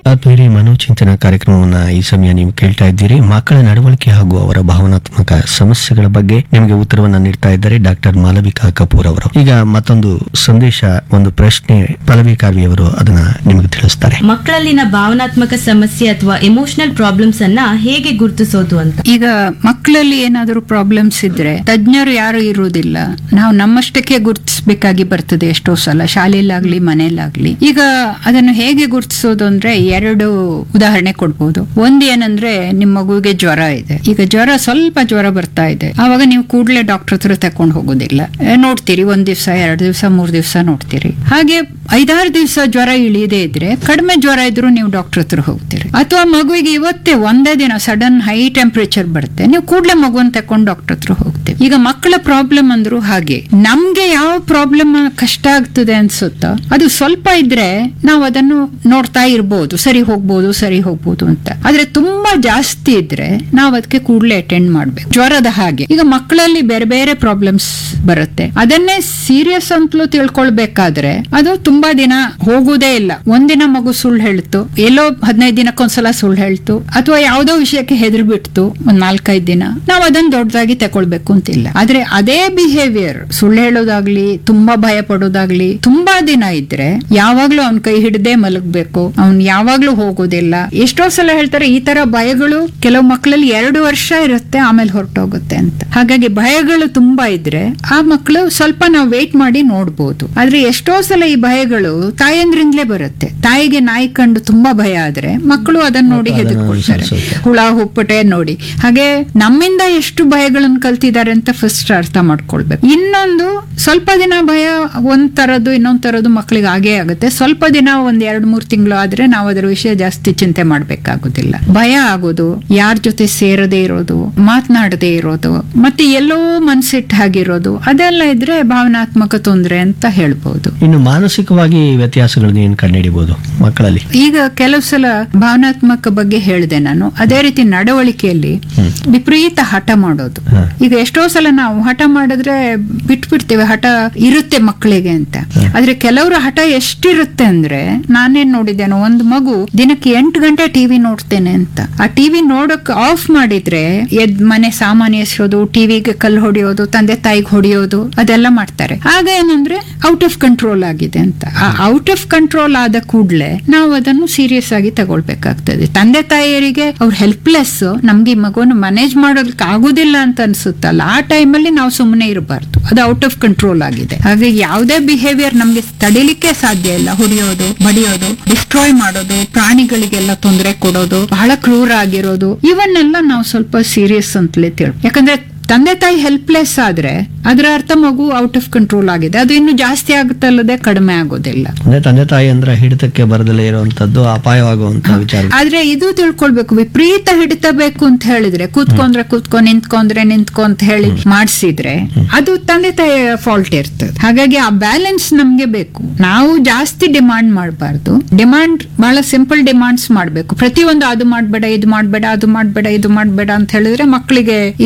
ಆತ್ಮೀರಿ ಮನೋಚಿಂತನ ಕಾರ್ಯಕ್ರಮವನ್ನ ಈ ಸಮಯ ನೀವು ಕೇಳ್ತಾ ಇದ್ದೀರಿ ಮಕ್ಕಳ ನಡವಳಿಕೆ ಹಾಗೂ ಅವರ ಭಾವನಾತ್ಮಕ ಸಮಸ್ಯೆಗಳ ಬಗ್ಗೆ ನಿಮಗೆ ಉತ್ತರವನ್ನ ನೀಡ್ತಾ ಇದ್ದಾರೆ ಡಾಕ್ಟರ್ ಮಾಲವಿಕಾ ಕಪೂರ್ ಅವರು ಈಗ ಮತ್ತೊಂದು ಸಂದೇಶ ಒಂದು ಪ್ರಶ್ನೆ ಪಲ್ಲವಿ ಕಾವ್ಯ ಅವರು ಅದನ್ನ ನಿಮಗೆ ತಿಳಿಸ್ತಾರೆ ಮಕ್ಕಳಲ್ಲಿನ ಭಾವನಾತ್ಮಕ ಸಮಸ್ಯೆ ಅಥವಾ ಎಮೋಷನಲ್ ಪ್ರಾಬ್ಲಮ್ಸ್ ಅನ್ನ ಹೇಗೆ ಗುರುತಿಸೋದು ಅಂತ ಈಗ ಮಕ್ಕಳಲ್ಲಿ ಏನಾದರೂ ಪ್ರಾಬ್ಲಮ್ಸ್ ಇದ್ರೆ ತಜ್ಞರು ಯಾರು ಇರುವುದಿಲ್ಲ ನಾವು ನಮ್ಮಷ್ಟಕ್ಕೆ ಗುರುತಿಸಬೇಕಾಗಿ ಬರ್ತದೆ ಎಷ್ಟೋ ಸಲ ಶಾಲೆಯಲ್ಲಾಗ್ಲಿ ಮನೆಯಲ್ಲಾಗ್ಲಿ ಈಗ ಅದನ್ನು ಹೇಗೆ ಗುರುತಿಸೋದು ಅಂದ್ರೆ ಎರಡು ಉದಾಹರಣೆ ಕೊಡ್ಬೋದು ಒಂದ್ ಏನಂದ್ರೆ ನಿಮ್ಮ ಮಗುವಿಗೆ ಜ್ವರ ಇದೆ ಈಗ ಜ್ವರ ಸ್ವಲ್ಪ ಜ್ವರ ಬರ್ತಾ ಇದೆ ಆವಾಗ ನೀವು ಕೂಡಲೇ ಡಾಕ್ಟರ್ ಹತ್ರ ತಕೊಂಡು ಹೋಗೋದಿಲ್ಲ ಏ, ನೋಡ್ತೀರಿ ಒಂದ್ ದಿವಸ ಎರಡು ದಿವಸ ಮೂರ್ ದಿವಸ ನೋಡ್ತೀರಿ ಹಾಗೆ ಐದಾರು ದಿವಸ ಜ್ವರ ಇಳಿಯದೇ ಇದ್ರೆ ಕಡಿಮೆ ಜ್ವರ ಇದ್ರೂ ನೀವು ಡಾಕ್ಟರ್ ಹತ್ರ ಹೋಗ್ತೀರಿ ಅಥವಾ ಮಗುವಿಗೆ ಇವತ್ತೇ ಒಂದೇ ದಿನ ಸಡನ್ ಹೈ ಟೆಂಪರೇಚರ್ ಬರುತ್ತೆ ನೀವು ಕೂಡಲೇ ಮಗುವನ್ನ ತಕೊಂಡು ಡಾಕ್ಟರ್ ಹತ್ರ ಹೋಗ್ತೀವಿ ಈಗ ಮಕ್ಕಳ ಪ್ರಾಬ್ಲಮ್ ಅಂದ್ರು ಹಾಗೆ ನಮ್ಗೆ ಯಾವ ಪ್ರಾಬ್ಲಮ್ ಕಷ್ಟ ಆಗ್ತದೆ ಅನ್ಸುತ್ತೋ ಅದು ಸ್ವಲ್ಪ ಇದ್ರೆ ನಾವು ಅದನ್ನು ನೋಡ್ತಾ ಇರ್ಬೋದು ಸರಿ ಹೋಗ್ಬೋದು ಸರಿ ಹೋಗ್ಬೋದು ಅಂತ ಆದ್ರೆ ತುಂಬಾ ಜಾಸ್ತಿ ಇದ್ರೆ ನಾವು ಅದಕ್ಕೆ ಕೂಡಲೇ ಅಟೆಂಡ್ ಮಾಡ್ಬೇಕು ಜ್ವರದ ಹಾಗೆ ಈಗ ಮಕ್ಕಳಲ್ಲಿ ಬೇರೆ ಬೇರೆ ಪ್ರಾಬ್ಲಮ್ಸ್ ಬರುತ್ತೆ ಅದನ್ನೇ ಸೀರಿಯಸ್ ಅಂತಲೂ ತಿಳ್ಕೊಳ್ಬೇಕಾದ್ರೆ ಅದು ತುಂಬಾ ದಿನ ಹೋಗುದೇ ಇಲ್ಲ ಒಂದಿನ ಮಗು ಸುಳ್ಳು ಹೇಳ್ತು ಎಲ್ಲೋ ಹದಿನೈದು ದಿನಕ್ಕೊಂದ್ಸಲ ಸುಳ್ಳು ಹೇಳ್ತು ಅಥವಾ ಯಾವುದೋ ವಿಷಯಕ್ಕೆ ಹೆದರಿ ಬಿಡ್ತು ಒಂದ್ ನಾಲ್ಕೈದು ದಿನ ನಾವು ಅದನ್ನ ದೊಡ್ಡದಾಗಿ ತಗೊಳ್ಬೇಕು ಅಂತಿಲ್ಲ ಆದ್ರೆ ಅದೇ ಬಿಹೇವಿಯರ್ ಸುಳ್ಳು ಹೇಳೋದಾಗ್ಲಿ ತುಂಬಾ ಭಯ ಪಡೋದಾಗ್ಲಿ ತುಂಬಾ ದಿನ ಇದ್ರೆ ಯಾವಾಗ್ಲೂ ಅವ್ನ ಕೈ ಹಿಡದೆ ಮಲಗ್ಬೇಕು ಅವ್ನ್ ಯಾವಾಗ್ಲೂ ಹೋಗೋದಿಲ್ಲ ಎಷ್ಟೋ ಸಲ ಹೇಳ್ತಾರೆ ಈ ತರ ಭಯಗಳು ಕೆಲವು ಮಕ್ಕಳಲ್ಲಿ ಎರಡು ವರ್ಷ ಇರುತ್ತೆ ಆಮೇಲೆ ಹೊರಟೋಗುತ್ತೆ ಅಂತ ಹಾಗಾಗಿ ಭಯಗಳು ತುಂಬಾ ಇದ್ರೆ ಆ ಮಕ್ಕಳು ಸ್ವಲ್ಪ ನಾವು ವೇಟ್ ಮಾಡಿ ನೋಡ್ಬೋದು ಆದ್ರೆ ಎಷ್ಟೋ ಸಲ ಈ ಭಯಗಳು ತಾಯಂದ್ರಿಂದಲೇ ಬರುತ್ತೆ ತಾಯಿಗೆ ನಾಯಿ ಕಂಡು ತುಂಬಾ ಭಯ ಆದ್ರೆ ಮಕ್ಕಳು ಅದನ್ನ ನೋಡಿ ಅದನ್ನ ಹೆದರ್ಕೊಳ್ತಾರೆ ಅನುಸರಿಸುತ್ತೆ. ಹುಳ ಹುಪ್ಪಟೆ ನೋಡಿ ಹಾಗೆ ನಮ್ಮಿಂದ ಎಷ್ಟು ಭಯಗಳನ್ನು ಕಲ್ತಿದ್ದಾರೆ ಅಂತ ಫಸ್ಟ್ ಅರ್ಥ ಮಾಡ್ಕೊಳ್ಬೇಕು ಇನ್ನೊಂದು ಸ್ವಲ್ಪ ದಿನ ಭಯ ಒಂದ್ ತರದ್ದು ಇನ್ನೊಂದ್ ತರದ್ದು ಮಕ್ಕಳಿಗೆ ಆಗೇ ಆಗುತ್ತೆ ಸ್ವಲ್ಪ ದಿನ ಒಂದ್ ಎರಡ್ ಮೂರ್ ತಿಂಗಳು ಆದ್ರೆ ನಾವು ಅದರ ವಿಷಯ ಜಾಸ್ತಿ ಚಿಂತೆ ಮಾಡ್ಬೇಕಾಗುದಿಲ್ಲ ಭಯ ಆಗೋದು ಯಾರ ಜೊತೆ ಸೇರದೇ ಇರೋದು ಮಾತನಾಡದೇ ಇರೋದು ಮತ್ತೆ ಎಲ್ಲೋ ಮನ್ಸಿಟ್ಟು ಹಾಗಿರೋದು ಅದೆಲ್ಲ ಇದ್ರೆ ಭಾವನಾತ್ಮಕ ತೊಂದರೆ ಅಂತ ಹೇಳ್ಬೋದು ಇನ್ನು ಮಾನಸಿಕವಾಗಿ ವ್ಯತ್ಯಾಸಗಳನ್ನ ಏನ್ ಕಂಡುಹಿಡಿಬಹುದು ಮಕ್ಕಳಲ್ಲಿ ಈಗ ಕೆಲವು ಸಲ ಭಾವನಾತ್ಮಕ ಬಗ್ಗೆ ಹೇಳಿದೆ ನಾನು ಅದೇ ರೀತಿ ನಡವಳಿಕೆಯಲ್ಲಿ ವಿಪರೀತ ಹಠ ಮಾಡೋದು ಹ. ಈಗ ಎಷ್ಟೋ ಸಲ ನಾವು ಹಠ ಮಾಡಿದ್ರೆ ಬಿಟ್ಬಿಡ್ತೇವೆ ಹಠ ಇರುತ್ತೆ ಮಕ್ಕಳಿಗೆ ಅಂತ ಆದ್ರೆ ಕೆಲವರ ಹಠ ಎಷ್ಟಿರುತ್ತೆ ಅಂದ್ರೆ ನಾನೇನ್ ನೋಡಿದ್ದೇನೆ ಒಂದು ಮಗು ದಿನಕ್ಕೆ ಎಂಟು ಗಂಟೆ ಟಿವಿ ನೋಡ್ತೇನೆ ಅಂತ ಆ ಟಿವಿ ನೋಡಕ್ ಆಫ್ ಮಾಡಿದ್ರೆ ಎದ್ ಮನೆ ಸಾಮಾನ್ಯ ಎಸೆಯೋದು ಟಿವಿಗೆ ಕಲ್ಲು ಹೊಡೆಯೋದು ತಂದೆ ತಾಯಿಗೆ ಹೊಡೆಯೋದು ಅದೆಲ್ಲ ಮಾಡ್ತಾರೆ ಆಗ ಏನಂದ್ರೆ ಔಟ್ ಆಫ್ ಕಂಟ್ರೋಲ್ ಆಗಿದೆ ಅಂತ ಆ ಔಟ್ ಆಫ್ ಕಂಟ್ರೋಲ್ ಆದ ಕೂಡಲೇ ನಾವು ಅದನ್ನು ಸೀರಿಯಸ್ ಆಗಿ ತಗೊಳ್ಬೇಕಾಗ್ತದೆ ತಂದೆ ತಾಯಿಯರಿಗೆ ಅವ್ರ ಹೆಲ್ಪ್ಲೆಸ್ ನಮ್ಗೆ ಈ ಮಗುವನ್ನು ಮ್ಯಾನೇಜ್ ಮಾಡೋದಕ್ಕೆ ಆಗುದಿಲ್ಲ ಅಂತ ಅನ್ಸುತ್ತಲ್ಲ ಆ ಟೈಮಲ್ಲಿ ನಾವು ಸುಮ್ಮನೆ ಇರಬಾರ್ದು ಅದು ಔಟ್ ಆಫ್ ಕಂಟ್ರೋಲ್ ಆಗಿದೆ ಹಾಗೆ ಯಾವುದೇ ಬಿಹೇವಿಯರ್ ನಮ್ಗೆ ತಡಿಲಿಕ್ಕೆ ಸಾಧ್ಯ ಇಲ್ಲ ಹೊಡೆಯೋದು ಬಡಿಯೋದು ಡಿಸ್ಟ್ರಾಯ್ ಮಾಡೋದು ಪ್ರಾಣಿಗಳಿಗೆಲ್ಲ ತೊಂದರೆ ಕೊಡೋದು ಬಹಳ ಕ್ರೂರ ಆಗಿರೋದು ಇವನ್ನೆಲ್ಲ ನಾವು ಸ್ವಲ್ಪ ಸೀರಿಯಸ್ ಅಂತಲೇ ತಿಳ್ ಯಾಕಂದ್ರೆ ತಂದೆ ತಾಯಿ ಹೆಲ್ಪ್ಲೆಸ್ ಆದ್ರೆ ಅದರ ಅರ್ಥ ಮಗು ಔಟ್ ಆಫ್ ಕಂಟ್ರೋಲ್ ಆಗಿದೆ ಅದು ಇನ್ನು ಜಾಸ್ತಿ ಆಗುತ್ತಲ್ಲದೆ ಕಡಿಮೆ ಆಗೋದಿಲ್ಲ ಅಂದ್ರೆ ತಂದೆ ತಾಯಿ ಅಂದ್ರೆ ಹಿಡಿತಕ್ಕೆ ಬರದಲ್ಲೇ ಇರುವಂತದ್ದು ಅಪಾಯವಾಗುವಂತ ವಿಚಾರ ಆದ್ರೆ ಇದು ತಿಳ್ಕೊಳ್ಬೇಕು ವಿಪರೀತ ಹಿಡಿತ ಬೇಕು ಅಂತ ಹೇಳಿದ್ರೆ ಕೂತ್ಕೊಂಡ್ರೆ ಕೂತ್ಕೊ ನಿಂತ್ಕೊಂಡ್ರೆ ನಿಂತ್ಕೊ ಅಂತ ಹೇಳಿ ಮಾಡಿಸಿದ್ರೆ ಅದು ತಂದೆ ತಾಯಿಯ ಫಾಲ್ಟ್ ಇರ್ತದೆ ಹಾಗಾಗಿ ಆ ಬ್ಯಾಲೆನ್ಸ್ ನಮ್ಗೆ ಬೇಕು ನಾವು ಜಾಸ್ತಿ ಡಿಮಾಂಡ್ ಮಾಡಬಾರ್ದು ಡಿಮಾಂಡ್ ಬಹಳ ಸಿಂಪಲ್ ಡಿಮಾಂಡ್ಸ್ ಮಾಡ್ಬೇಕು ಪ್ರತಿಯೊಂದು ಅದು ಮಾಡ್ಬೇಡ ಇದು ಮಾಡ್ಬೇಡ ಅದು ಮಾಡ್ಬೇಡ ಇದು ಮಾಡ್ಬೇಡ ಅಂತ ಹೇಳಿದ್ರೆ ಮಕ್ಕಳಿಗೆ